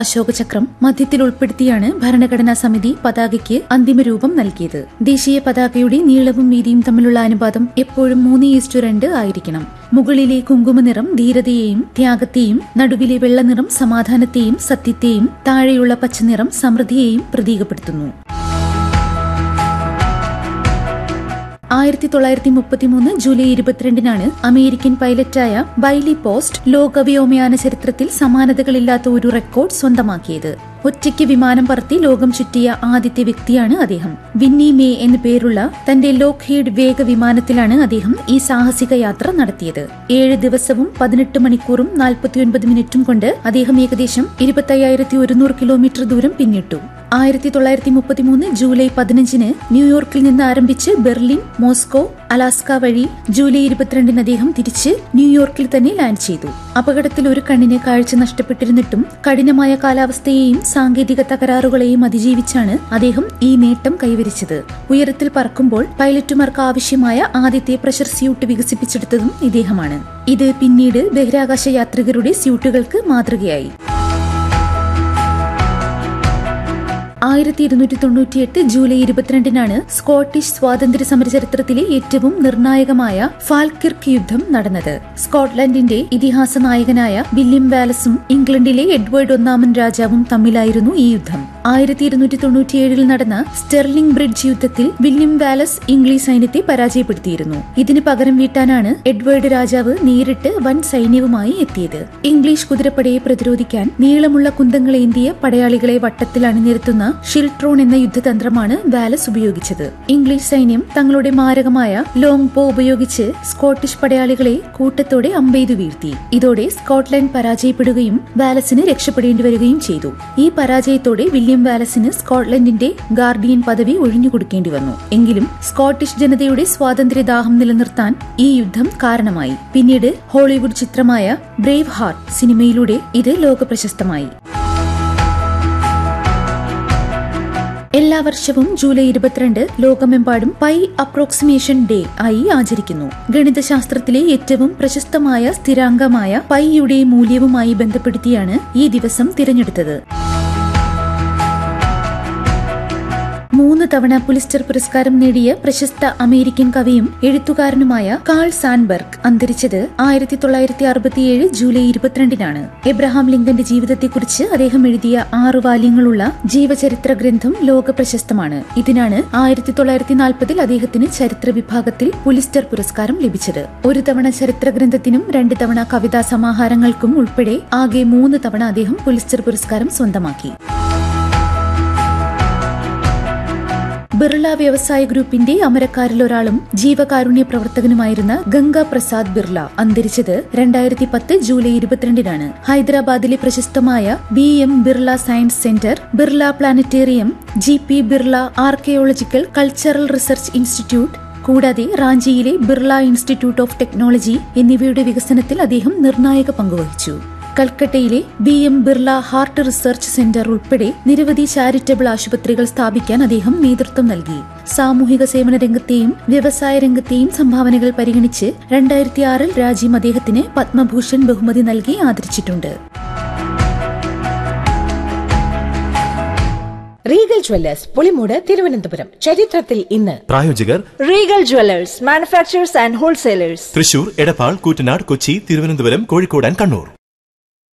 അശോകചക്രം മധ്യത്തിൽ ഉൾപ്പെടുത്തിയാണ് ഭരണഘടനാ സമിതി പതാകയ്ക്ക് അന്തിമ രൂപം നൽകിയത് ദേശീയ പതാകയുടെ നീളവും വീതിയും തമ്മിലുള്ള അനുപാതം എപ്പോഴും മൂന്ന് ഈസ്റ്റു രണ്ട് ആയിരിക്കണം മുകളിലെ കുങ്കുമനിറം ധീരതയെയും ത്യാഗത്തെയും നടുവിലെ വെള്ളനിറം സമാധാനത്തെയും സത്യത്തെയും താഴെയുള്ള പച്ചനിറം സമൃദ്ധിയെയും പ്രതീകപ്പെടുത്തുന്നു ആയിരത്തി തൊള്ളായിരത്തി മുപ്പത്തിമൂന്ന് ജൂലൈ ഇരുപത്തിരണ്ടിനാണ് അമേരിക്കൻ പൈലറ്റായ ബൈലി പോസ്റ്റ് ലോക വ്യോമയാന ചരിത്രത്തിൽ സമാനതകളില്ലാത്ത ഒരു റെക്കോർഡ് സ്വന്തമാക്കിയത് ഒറ്റയ്ക്ക് വിമാനം പറത്തി ലോകം ചുറ്റിയ ആദ്യത്തെ വ്യക്തിയാണ് അദ്ദേഹം വിന്നി മേ എന്നു പേരുള്ള തന്റെ ലോക്ഹീഡ് വേഗ വിമാനത്തിലാണ് അദ്ദേഹം ഈ സാഹസിക യാത്ര നടത്തിയത് ഏഴ് ദിവസവും പതിനെട്ട് മണിക്കൂറും നാൽപ്പത്തിയൊൻപത് മിനിറ്റും കൊണ്ട് അദ്ദേഹം ഏകദേശം ഇരുപത്തയ്യായിരത്തി ഒരുന്നൂറ് കിലോമീറ്റർ ദൂരം പിന്നിട്ടു ആയിരത്തി തൊള്ളായിരത്തി മുപ്പത്തിമൂന്ന് ജൂലൈ പതിനഞ്ചിന് ന്യൂയോർക്കിൽ നിന്ന് ആരംഭിച്ച് ബെർലിൻ മോസ്കോ അലാസ്ക വഴി ജൂലൈ ഇരുപത്തിരണ്ടിന് അദ്ദേഹം തിരിച്ച് ന്യൂയോർക്കിൽ തന്നെ ലാൻഡ് ചെയ്തു അപകടത്തിൽ ഒരു കണ്ണിന് കാഴ്ച നഷ്ടപ്പെട്ടിരുന്നിട്ടും കഠിനമായ കാലാവസ്ഥയെയും സാങ്കേതിക തകരാറുകളെയും അതിജീവിച്ചാണ് അദ്ദേഹം ഈ നേട്ടം കൈവരിച്ചത് ഉയരത്തിൽ പറക്കുമ്പോൾ പൈലറ്റുമാർക്ക് ആവശ്യമായ ആദ്യത്തെ പ്രഷർ സ്യൂട്ട് വികസിപ്പിച്ചെടുത്തതും ഇദ്ദേഹമാണ് ഇത് പിന്നീട് ബഹിരാകാശ യാത്രികരുടെ സ്യൂട്ടുകൾക്ക് മാതൃകയായി ആയിരത്തി ഇരുന്നൂറ്റി തൊണ്ണൂറ്റിയെട്ട് ജൂലൈ ഇരുപത്തിരണ്ടിനാണ് സ്കോട്ടിഷ് സ്വാതന്ത്ര്യ സമര ചരിത്രത്തിലെ ഏറ്റവും നിർണായകമായ ഫാൽക്കിർക്ക് യുദ്ധം നടന്നത് സ്കോട്ട്ലൻഡിന്റെ ഇതിഹാസ നായകനായ വില്യം വാലസും ഇംഗ്ലണ്ടിലെ എഡ്വേർഡ് ഒന്നാമൻ രാജാവും തമ്മിലായിരുന്നു ഈ യുദ്ധം ആയിരത്തി ഇരുന്നൂറ്റി തൊണ്ണൂറ്റിയേഴിൽ നടന്ന സ്റ്റെർലിംഗ് ബ്രിഡ്ജ് യുദ്ധത്തിൽ വില്യം വാലസ് ഇംഗ്ലീഷ് സൈന്യത്തെ പരാജയപ്പെടുത്തിയിരുന്നു ഇതിന് പകരം വീട്ടാനാണ് എഡ്വേർഡ് രാജാവ് നേരിട്ട് വൻ സൈന്യവുമായി എത്തിയത് ഇംഗ്ലീഷ് കുതിരപ്പടയെ പ്രതിരോധിക്കാൻ നീളമുള്ള കുന്തങ്ങളേന്തിയ പടയാളികളെ വട്ടത്തിൽ അണിനിരത്തുന്ന ഷിൽട്രോൺ എന്ന യുദ്ധതന്ത്രമാണ് വാലസ് ഉപയോഗിച്ചത് ഇംഗ്ലീഷ് സൈന്യം തങ്ങളുടെ മാരകമായ ലോങ് പോ ഉപയോഗിച്ച് സ്കോട്ടിഷ് പടയാളികളെ കൂട്ടത്തോടെ അമ്പെയ്തു വീഴ്ത്തി ഇതോടെ സ്കോട്ട്ലൻഡ് പരാജയപ്പെടുകയും വാലസിന് രക്ഷപ്പെടേണ്ടി വരികയും ചെയ്തു ഈ പരാജയത്തോടെ വില്യം വാലസിന് സ്കോട്ട്ലൻഡിന്റെ ഗാർഡിയൻ പദവി ഒഴിഞ്ഞുകൊടുക്കേണ്ടി വന്നു എങ്കിലും സ്കോട്ടിഷ് ജനതയുടെ സ്വാതന്ത്ര്യദാഹം നിലനിർത്താൻ ഈ യുദ്ധം കാരണമായി പിന്നീട് ഹോളിവുഡ് ചിത്രമായ ബ്രേവ് ഹാർട്ട് സിനിമയിലൂടെ ഇത് ലോകപ്രശസ്തമായി എല്ലാ വർഷവും ജൂലൈ ഇരുപത്തിരണ്ട് ലോകമെമ്പാടും പൈ അപ്രോക്സിമേഷൻ ഡേ ആയി ആചരിക്കുന്നു ഗണിതശാസ്ത്രത്തിലെ ഏറ്റവും പ്രശസ്തമായ സ്ഥിരാംഗമായ പൈയുടെ മൂല്യവുമായി ബന്ധപ്പെടുത്തിയാണ് ഈ ദിവസം തിരഞ്ഞെടുത്തത് മൂന്ന് തവണ പുലിസ്റ്റർ പുരസ്കാരം നേടിയ പ്രശസ്ത അമേരിക്കൻ കവിയും എഴുത്തുകാരനുമായ കാൾ സാൻബർഗ് അന്തരിച്ചത് ആയിരത്തി തൊള്ളായിരത്തി അറുപത്തിയേഴ് ജൂലൈ ഇരുപത്തിരണ്ടിനാണ് എബ്രഹാം ലിങ്കന്റെ ജീവിതത്തെക്കുറിച്ച് അദ്ദേഹം എഴുതിയ ആറു വാല്യങ്ങളുള്ള ജീവചരിത്ര ഗ്രന്ഥം ലോക പ്രശസ്തമാണ് ഇതിനാണ് ആയിരത്തി തൊള്ളായിരത്തി നാൽപ്പതിൽ അദ്ദേഹത്തിന് ചരിത്ര വിഭാഗത്തിൽ പുലിസ്റ്റർ പുരസ്കാരം ലഭിച്ചത് ഒരു തവണ ചരിത്ര ഗ്രന്ഥത്തിനും രണ്ട് തവണ കവിതാ സമാഹാരങ്ങൾക്കും ഉൾപ്പെടെ ആകെ മൂന്ന് തവണ അദ്ദേഹം പുലിസ്റ്റർ പുരസ്കാരം സ്വന്തമാക്കി ബിർള വ്യവസായ ഗ്രൂപ്പിന്റെ അമരക്കാരിൽ ഒരാളും ജീവകാരുണ്യ പ്രവർത്തകനുമായിരുന്ന ഗംഗ പ്രസാദ് ബിർള അന്തരിച്ചത് രണ്ടായിരത്തി പത്ത് ജൂലൈ ഇരുപത്തിരണ്ടിനാണ് ഹൈദരാബാദിലെ പ്രശസ്തമായ B M Birla science centre Birla planetarium G P Birla archaeological cultural research institute കൂടാതെ റാഞ്ചിയിലെ ബിർള ഇൻസ്റ്റിറ്റ്യൂട്ട് ഓഫ് ടെക്നോളജി എന്നിവയുടെ വികസനത്തിൽ അദ്ദേഹം നിർണായക പങ്കുവഹിച്ചു കൽക്കട്ടയിലെ B M Birla heart research centre ഉൾപ്പെടെ നിരവധി ചാരിറ്റബിൾ ആശുപത്രികൾ സ്ഥാപിക്കാൻ അദ്ദേഹം നേതൃത്വം നൽകി സാമൂഹിക സേവന രംഗത്തെയും വ്യവസായ രംഗത്തെയും സംഭാവനകൾ പരിഗണിച്ച് രണ്ടായിരത്തി ആറിൽ രാജ്യം അദ്ദേഹത്തിന് പത്മഭൂഷൺ ബഹുമതി നൽകി ആദരിച്ചിട്ടുണ്ട് റീഗൽ ജ്വല്ലേഴ്സ് പുളിമൂട് തിരുവനന്തപുരം ചരിത്രത്തിൽ ഇന്ന് പ്രായോജകർ Regal Jewellers manufacturers and wholesalers Thrissur Edappal Koottanad Kochi Thiruvananthapuram Kozhikode and Kannur